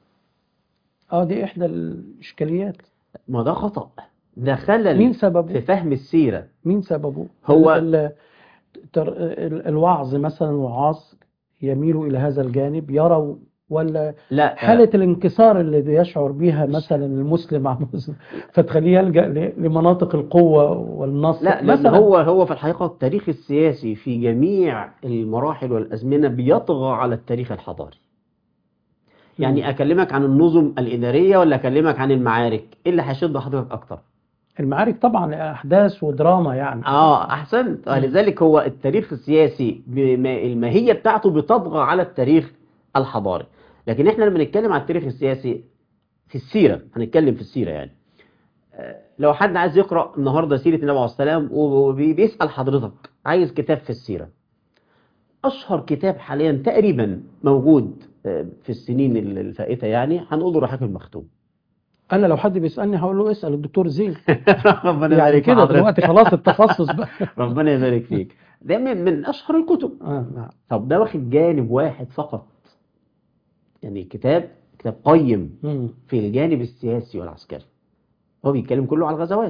اه دي احدى الاشكاليات ما ده خطأ ده خلل مين في سببه فهم السيرة مين سببه هو- ال- ال- تر- ال- الوعظ مثلا الوعاظ يميلوا الى هذا الجانب يروا ولا لا حالة الانكسار اللي بيشعر بيها مثلا المسلم مع مسلم فتخليه يلجأ ل- لمناطق القوة والنصر لا لأن مثلا هو هو في الحقيقة التاريخ السياسي في جميع المراحل والأزمنة بيطغى على التاريخ الحضاري يعني أكلمك عن النظم الإدارية ولا أكلمك عن المعارك إيه اللي هيشد حضرتك أكتر المعارك طبعا أحداث ودراما يعني اه احسنت آه، مم. لذلك هو التاريخ السياسي بما- الماهيه بتاعته بتطغى على التاريخ الحضاري لكن احنا لما نتكلم عن التاريخ السياسي في السيره هنتكلم في السيره يعني آه، لو حد عايز يقرا النهارده سيره النبي عليه الصلاه والسلام وبيسال حضرتك عايز كتاب في السيره اشهر كتاب حاليا تقريبا موجود آه، في السنين الفائته يعني هنقول له الرحاق المختوم أنا لو حد بيسألني هقول له اسأل الدكتور زين ربنا يعني يبارك في كده حضرتك. دلوقتي خلاص التخصص بقى ربنا يبارك فيك ده من من اشهر الكتب آه نعم طب ده واخد جانب واحد فقط يعني كتاب كتاب قيم مم. في الجانب السياسي والعسكري هو بيتكلم كله على الغزوات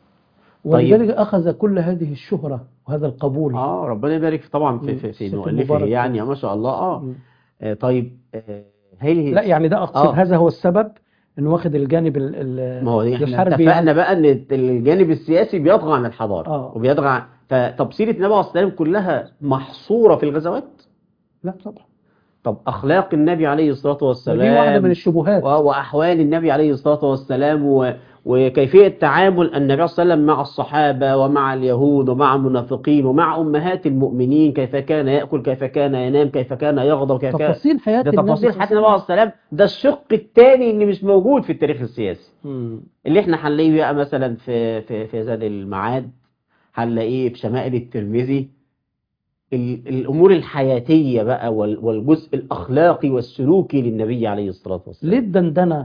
ولذلك أخذ كل هذه الشهرة وهذا القبول اه ربنا يبارك طبعا في مم. في, في الشيخ مؤلفه المبارك. يعني ما شاء الله اه, مم. آه طيب آه هل لا يعني ده أقصد آه. هذا هو السبب إنه واخد الجانب ال- ال- ما هو دي احنا الحربي اتفقنا بقى ان الجانب السياسي بيطغى عن الحضاره آه. وبيطغى عن فطب سيره النبي عليه الصلاه والسلام كلها محصوره في الغزوات لا طبعا طب اخلاق النبي عليه الصلاه والسلام ودي واحدة من الشبهات و- وأحوال النبي عليه الصلاة والسلام و- وكيفية تعامل النبي صلى الله عليه وسلم مع الصحابة ومع اليهود ومع المنافقين ومع أمهات المؤمنين كيف كان يأكل كيف كان ينام كيف كان يغضب كيف كان تفاصيل حياة ده النبي تفاصيل صلى حياة الله النبي عليه عليه الصلاة والسلام ده الشق الثاني اللي مش موجود في التاريخ السياسي وسلم. اللي احنا هنلاقيه بقى مثلا في في في زاد المعاد هنلاقيه في شمائل الترمذي ال- الأمور الحياتية بقى وال- والجزء الأخلاقي والسلوكي للنبي عليه الصلاة والسلام ليه الدندنة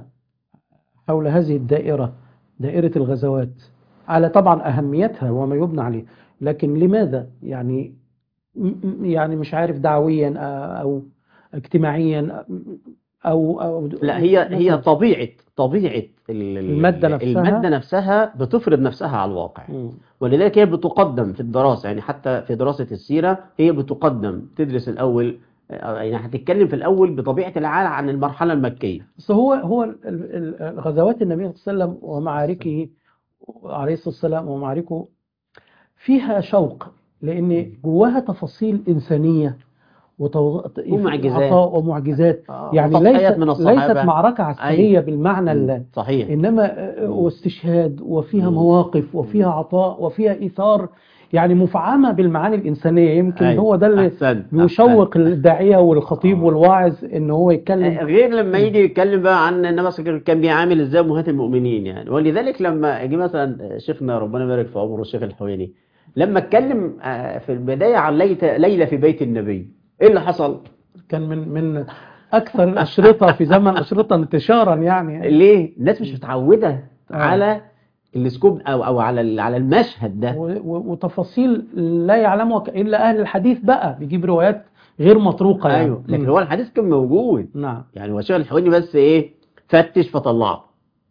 حول هذه الدائرة دائرة الغزوات على طبعا أهميتها وما يبنى عليه لكن لماذا يعني م- م- يعني مش عارف دعويا آه، أو اجتماعيا أو أو لا هي هي طبيعة طبيعة ال- ال- المادة نفسها. المادة نفسها بتفرض نفسها على الواقع مم. ولذلك هي بتقدم في الدراسة يعني حتى في دراسة السيرة هي بتقدم تدرس الأول آه، يعني هتتكلم في الأول بطبيعة الحال عن المرحلة المكية بس هو هو ال- ال- ال- غزوات النبي صلى الله عليه وسلم ومعاركه عليه الصلاة والسلام ومعاركه فيها شوق لأن جواها تفاصيل إنسانية وتو- ومعجزات. عطاء ومعجزات آه، يعني وتضحيات ليست من الصحابة. ليست معركة عسكرية بالمعنى ال- صحيح إنما آه، واستشهاد وفيها مم. مواقف وفيها عطاء وفيها إيثار يعني مفعمة بالمعنى الإنسانية يمكن أيوة. هو ده اللي أحسنت بيشوق الداعية والخطيب آه. والواعظ إن هو يتكلم غير لما يجي يتكلم بقى عن النبي صلى الله عليه وسلم كان بيعامل ازاي امهات المؤمنين يعني ولذلك لما يجي مثلا شيخنا ربنا يبارك في عمره الشيخ الحويني لما اتكلم آه، في البدايه عن ليلة ليله في بيت النبي ايه اللي حصل؟ كان من من اكثر الاشرطه في زمن الاشرطه انتشارا يعني ليه؟ الناس مش متعوده آه. على السكوب او او على ال- على المشهد ده و- و- وتفاصيل لا يعلمها ك- الا اهل الحديث بقى بيجيب روايات غير مطروقه يعني ايوه لكن مم. هو الحديث كان موجود نعم يعني هو الشيخ الحويني بس ايه فتش فطلعه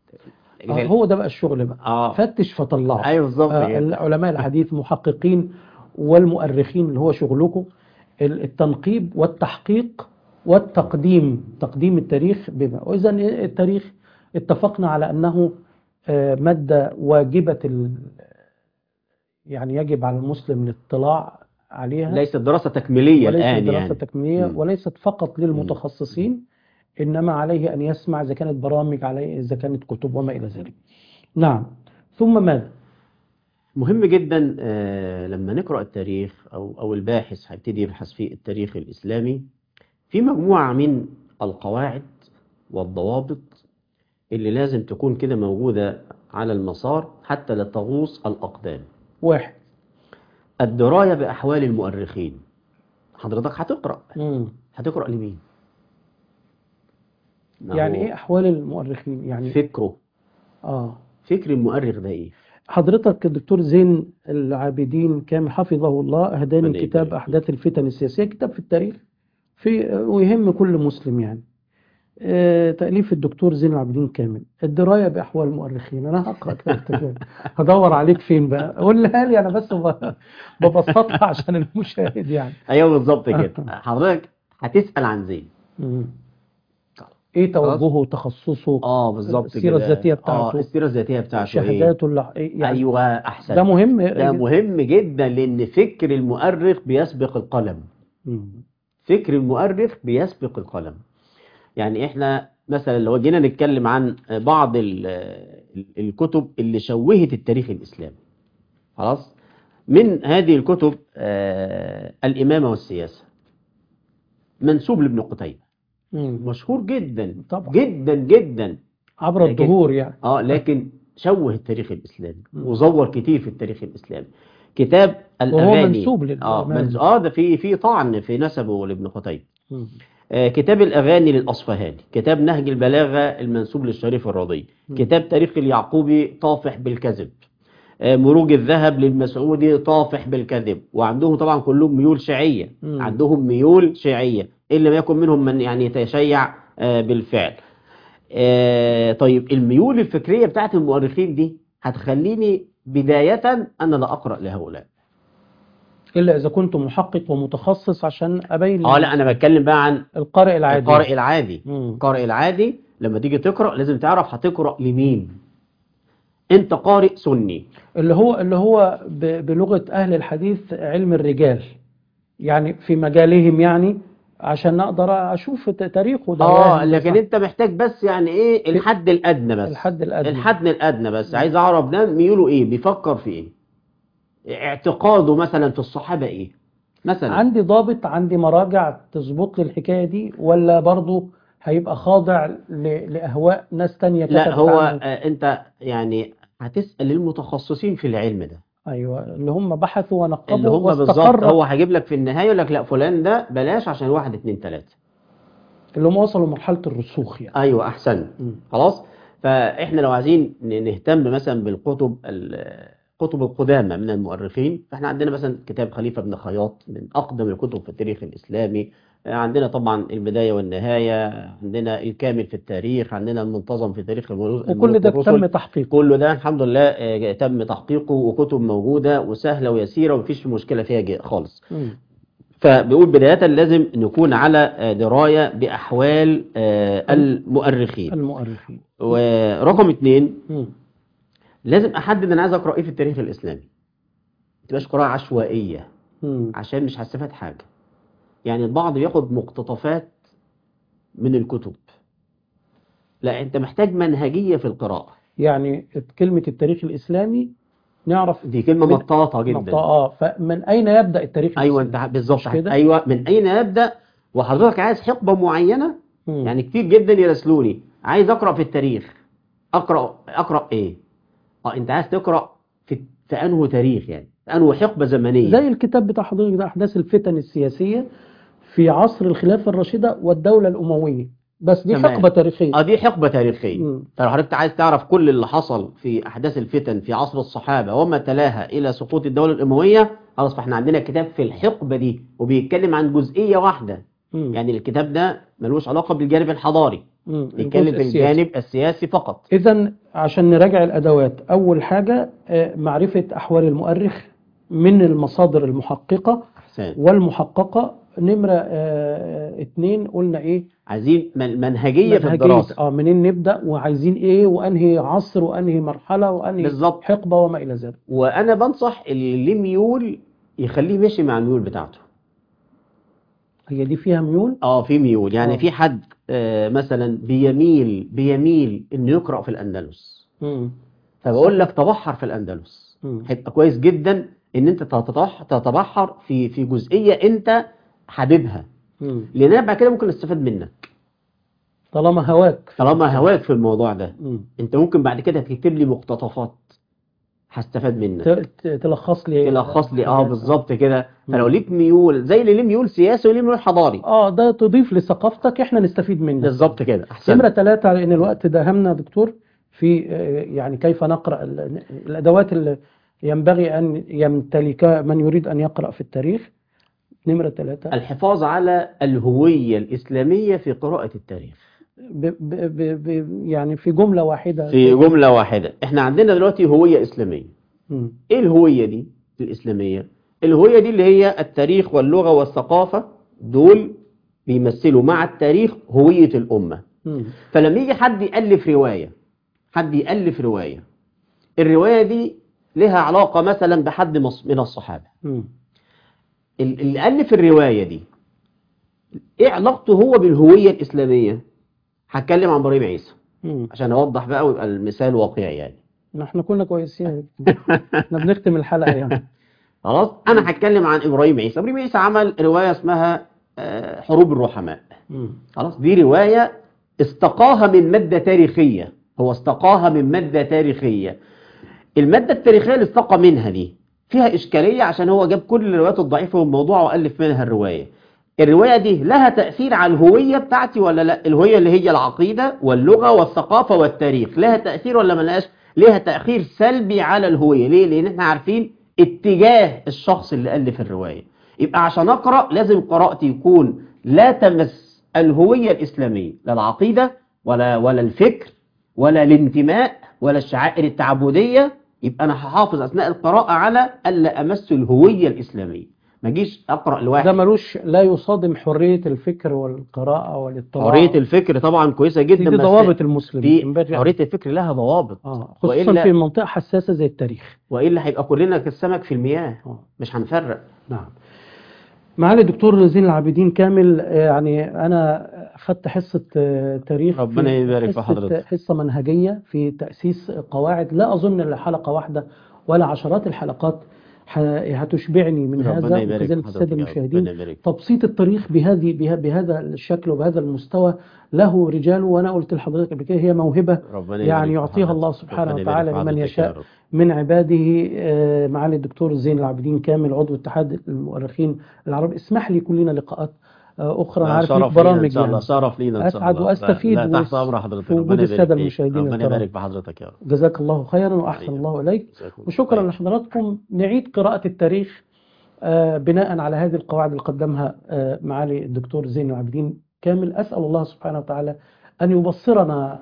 آه هو ده بقى الشغل بقى اه فتش فطلعه ايوه بالظبط آه كده علماء الحديث محققين والمؤرخين اللي هو شغلكم ال- التنقيب والتحقيق والتقديم تقديم التاريخ بما واذا التاريخ اتفقنا على انه آه، ماده واجبه ال- يعني يجب على المسلم الاطلاع عليها ليست دراسه تكميليه وليست الان دراسة يعني تكميلية مم. وليست فقط للمتخصصين إنما عليه أن يسمع إذا كانت برامج عليه إذا كانت كتب وما إلى ذلك نعم ثم ماذا مهم جدا آه، لما نقرأ التاريخ أو أو الباحث هيبتدي يبحث في التاريخ الإسلامي في مجموعة من القواعد والضوابط اللي لازم تكون كده موجودة على المسار حتى لا تغوص الأقدام واحد الدراية بأحوال المؤرخين حضرتك هتقرأ مم. هتقرأ لمين؟ ما يعني هو إيه أحوال المؤرخين يعني فكره آه فكر المؤرخ ده إيه؟ حضرتك الدكتور زين العابدين كان حفظه الله أهداني ربنا كتاب يبارك أحداث الفتن السياسية كتاب في التاريخ في ويهم كل مسلم يعني آه، تأليف الدكتور زين العابدين كامل الدراية بأحوال المؤرخين أنا هقرأ كتاب التاريخ. هدور عليك فين بقى قولها لي أنا بس ب- ببسطها عشان المشاهد يعني ايوه بالظبط كده حضرتك هتسأل عن زين مم. إيه توجهه وتخصصه اه بالظبط كده السيرة الذاتية اه بتاعته السيرة الذاتية بتاعته ايه شهاداته اللي إيه يعني ايوه احسن ده مهم ده مهم جدا لان فكر المؤرخ بيسبق القلم مم. فكر المؤرخ بيسبق القلم يعني احنا مثلا لو جينا نتكلم عن بعض ال- ال- الكتب اللي شوهت التاريخ الإسلامي خلاص من هذه الكتب آه، الإمامة والسياسة منسوب لابن قتيبة مم. مشهور جدا طبعا. جدا جدا عبر لكن- الدهور يعني اه لكن شوه التاريخ الإسلامي مم. وزور كتير في التاريخ الإسلامي كتاب وهو الأغاني منسوب اه للإمام. منس- اه ده في في طعن في نسبه لابن قتيبة مم. آه، كتاب الأغاني للأصفهاني كتاب نهج البلاغة المنسوب للشريف الرضي مم. كتاب تاريخ اليعقوبي طافح بالكذب آه، مروج الذهب للمسعودي طافح بالكذب وعندهم طبعا كلهم ميول شيعية مم. عندهم ميول شيعية إن لم يكن منهم من يعني يتشيع آه، بالفعل آه، طيب الميول الفكرية بتاعت المؤرخين دي هتخليني بداية أنا لا أقرأ لهؤلاء إلا إذا كنت محقق ومتخصص عشان أبين اه لا أنا بتكلم بقى عن القارئ العادي القارئ العادي مم. القارئ العادي لما تيجي تقرأ لازم تعرف هتقرأ لمين انت قارئ سني اللي هو اللي هو ب- بلغة أهل الحديث علم الرجال يعني في مجالهم يعني عشان أقدر أشوف ت- تاريخه ده اه يعني لكن صح. انت محتاج بس يعني ايه الحد الادنى بس الحد الأدنى الحد الادنى بس عايز اعرف ده ميوله ايه بيفكر في ايه اعتقاده مثلا في الصحابة ايه مثلا عندي ضابط عندي مراجع تظبط لي الحكاية دي ولا برضو هيبقى خاضع ل- لأهواء ناس تانية لا كتبت هو عنه آه انت يعني هتسأل المتخصصين في العلم ده أيوة اللي هم بحثوا ونقبوا اللي هم بالظبط واستقر هو هيجيب لك في النهاية يقول لك لا فلان ده بلاش عشان واحد اتنين تلاتة اللي هم وصلوا لمرحلة الرسوخ يعني ايوه احسن مم. خلاص فاحنا لو عايزين ن- نهتم مثلا بالكتب ال- كتب القدامى من المؤرخين فاحنا عندنا مثلا كتاب خليفة بن خياط من اقدم الكتب في التاريخ الاسلامي عندنا طبعا البداية والنهاية عندنا الكامل في التاريخ عندنا المنتظم في تاريخ الملوك وكل ده الرسل. تم تحقيقه كله ده الحمد لله آه، تم تحقيقه وكتب موجودة وسهلة ويسيرة ومفيش مشكلة فيها جي- خالص مم. فبيقول بداية لازم نكون على آه، دراية بأحوال آه، المؤرخين المؤرخين ورقم اتنين مم. لازم احدد انا عايز اقرا ايه في التاريخ الاسلامي ما تبقاش قراءه عشوائيه مم. عشان مش هستفاد حاجه يعني البعض بياخد مقتطفات من الكتب لا انت محتاج منهجيه في القراءه يعني كلمة التاريخ الإسلامي نعرف دي كلمه من- مطاطه نقطة جدا آه فمن أين يبدأ التاريخ ايوه الإسلامي؟ انت بالظبط مش كده؟ ايوه من اين ابدا وحضرتك عايز حقبه معينه مم. يعني كتير جدا يراسلوني عايز اقرا في التاريخ اقرا اقرا ايه اه انت عايز تقرا في في انه تاريخ يعني في انه حقبه زمنيه زي الكتاب بتاع حضرتك ده أحداث الفتن السياسية في عصر الخلافة الراشدة والدولة الأموية بس دي تمام. حقبة تاريخية اه دي حقبة تاريخية مم. فلو حضرتك عايز تعرف كل اللي حصل في أحداث الفتن في عصر الصحابة وما تلاها إلى سقوط الدولة الأموية خلاص فاحنا عندنا كتاب في الحقبة دي وبيتكلم عن جزئية واحدة مم. يعني الكتاب ده ملوش علاقة بالجانب الحضاري مم. بيتكلم الجزء في السياسي. الجانب السياسي فقط إذا عشان نراجع الأدوات أول حاجة آه، معرفة أحوال المؤرخ من المصادر المحققة أحسن والمحققة نمرة آه، آه، اتنين قلنا إيه عايزين من- منهجية في منهجية الدراسة اه منين نبدأ وعايزين إيه وأنهي عصر وأنهي مرحلة وأنهي بالظبط حقبة وما إلى ذلك وأنا بنصح اللي ليه ميول يخليه ماشي مع الميول بتاعته هي دي فيها ميول اه في ميول يعني آه. في حد آه مثلا بيميل بيميل انه يقرأ في الأندلس مم. فبقول لك تبحر في الأندلس مم. هيبقى كويس جدا ان انت تتبح- تتبحر في في جزئية انت حاببها مم. لان انا بعد كده ممكن استفاد منك طالما هواك طالما هواك في الموضوع ده مم. انت ممكن بعد كده تكتب لي مقتطفات هستفاد ت- منك ت- تلخص لي تلخص لي اه حاجات. بالظبط كده فلو مم. ليك ميول زي اللي ليه ميول سياسي وليه ميول حضاري اه ده تضيف لثقافتك احنا نستفيد منه بالظبط كده احسن نمرة ثلاثة لأن الوقت دهمنا يا دكتور في آه، يعني كيف نقرأ ال- الأدوات اللي ينبغي أن يمتلكها من يريد أن يقرأ في التاريخ نمرة ثلاثة الحفاظ على الهوية الإسلامية في قراءة التاريخ ب ب ب ب يعني في جملة واحدة في جملة واحدة احنا عندنا دلوقتي هوية إسلامية مم. ايه الهوية دي الإسلامية الهوية دي اللي هي التاريخ واللغة والثقافة دول بيمثلوا مع التاريخ هوية الأمة مم. فلما يجي حد يألف رواية حد يألف رواية الرواية دي لها علاقة مثلا بحد مص- من الصحابة مم. ال- اللي ألف الرواية دي ايه علاقته هو بالهوية الإسلامية هتكلم عن إبراهيم عيسى مم. عشان أوضح بقى ويبقى المثال واقعي يعني ما احنا كنا كويسين احنا بنختم الحلقة يعني خلاص أنا هتكلم عن إبراهيم عيسى إبراهيم عيسى عمل رواية اسمها آه، حروب الرحماء مم. خلاص دي رواية استقاها من مادة تاريخية هو استقاها من مادة تاريخية المادة التاريخية اللي استقى منها دي فيها إشكالية عشان هو جاب كل الروايات الضعيفة والموضوع وألف منها الرواية الرواية دي لها تأثير على الهوية بتاعتي ولا لا الهوية اللي هي العقيدة واللغة والثقافة والتاريخ لها تأثير ولا ملهاش لها تأثير سلبي على الهوية ليه لأن احنا عارفين اتجاه الشخص اللي ألف الرواية يبقى عشان أقرأ لازم قراءتي يكون لا تمس الهوية الإسلامية لا العقيدة ولا ولا الفكر ولا الانتماء ولا الشعائر التعبدية يبقى أنا هحافظ أثناء القراءة على ألا أمس الهوية الإسلامية ما أجيش أقرأ لواحد ده ملوش لا يصادم حرية الفكر والقراءة والاطلاع حرية الفكر طبعا كويسة دي, جدا دي بس ضوابط المسلم في ينبغي- حرية الفكر لها ضوابط اه خصوصا وإلا- في منطقة حساسة زي التاريخ وإلا هيبقى كلنا كالسمك في المياه اه مش هنفرق نعم معالي الدكتور زين العابدين كامل آه، يعني أنا أخذت حصة آه، تاريخ ربنا في يبارك في حصة- حضرتك. حصة منهجية في تأسيس قواعد لا أظن إن حلقة واحدة ولا عشرات الحلقات ح- هتشبعني من ربنا هذا يبارك وكذلك في السادة حضرتك يا رب. المشاهدين ربنا يبارك تبسيط التاريخ بهذه به- بهذا الشكل وبهذا المستوى له رجاله وأنا قلت لحضرتك قبل كده هي موهبة ربنا يعني يبارك في يعطيها حضرتك. الله سبحانه ربنا يبارك وتعالى في لمن حضرتك يا يشاء رب. من عباده آه، معالي الدكتور زين العابدين كامل عضو اتحاد المؤرخين العرب اسمح لي يكون لنا لقاءات آه، أخرى أنا عارف ليك شرف لينا برامج ان شاء الله يعني. شرف لينا ان شاء أسعد الله وأستفيد لا, لا تحت وس- امر حضرتك في وجود ربنا يبارك السادة فيك. المشاهدين ربنا الكرام. يبارك في حضرتك يا رب جزاك الله خيرا وأحسن أيوة. الله إليك جزاكم الله وشكرا خير. لحضراتكم نعيد قراءة التاريخ آه، بناء على هذه القواعد اللي قدمها آه، معالي الدكتور زين العابدين كامل أسأل الله سبحانه وتعالى أن يبصرنا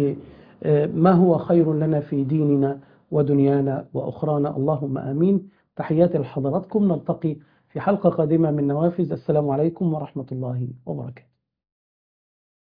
بما هو خير لنا في ديننا ودنيانا وأخرانا اللهم آمين تحياتي لحضراتكم نلتقي في حلقة قادمة من نوافذ السلام عليكم ورحمة الله وبركاته